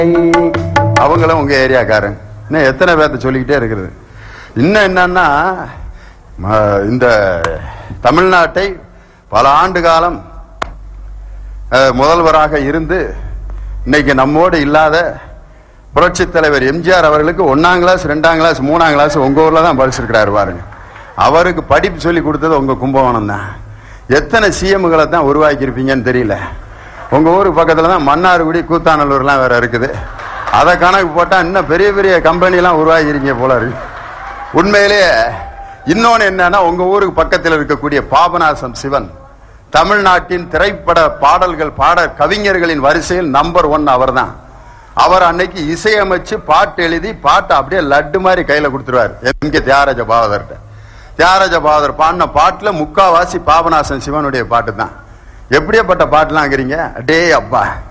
அவங்களும் உங்க ஏரியாக்காரங்க இன்னும் எத்தனை பேர்த்த சொல்லிக்கிட்டே இருக்கிறது இன்னும் என்னன்னா ம- இந்த தமிழ்நாட்டை பல ஆண்டு காலம் அஹ், முதல்வராக இருந்து இன்னைக்கு நம்மோடு இல்லாத புரட்சி தலைவர் எம்ஜிஆர் அவர்களுக்கு ஒன்னாம் கிளாஸ் ரெண்டாம் கிளாஸ் மூணாம் கிளாஸ் உங்க ஊர்ல தான் படிச்சிருக்கிறாரு பாருங்க அவருக்கு படிப்பு சொல்லி கொடுத்தது உங்க கும்பகோணம் தான் எத்தனை சிஎம்களை தான் உருவாக்கி இருப்பீங்கன்னு தெரியல உங்க ஊருக்கு பக்கத்துல தான் மன்னார்குடி கூத்தாநல்லூர்லாம் வேற இருக்குது அதை கணக்கு போட்டா இன்னும் பெரிய பெரிய கம்பெனி எல்லாம் உருவாகிருக்கீங்க போல இருக்கு உண்மையிலேயே இன்னொன்னு என்னன்னா உங்க ஊருக்கு பக்கத்தில் இருக்கக்கூடிய பாபநாசம் சிவன் தமிழ்நாட்டின் திரைப்பட பாடல்கள் பாட கவிஞர்களின் வரிசையில் நம்பர் ஒன் அவர்தான் அவர் அன்னைக்கு இசையமைச்சு பாட்டு எழுதி பாட்டு அப்படியே லட்டு மாதிரி கையில கொடுத்துருவார் எம் கே தியாகராஜ பாவதர்கிட்ட தியாகராஜ பாவதர் பாடின பாட்டுல முக்காவாசி பாபநாசம் சிவனுடைய பாட்டு தான் எப்படியாப்பட்ட பாட்டுலாம் இருக்கிறீங்க டே அப்பா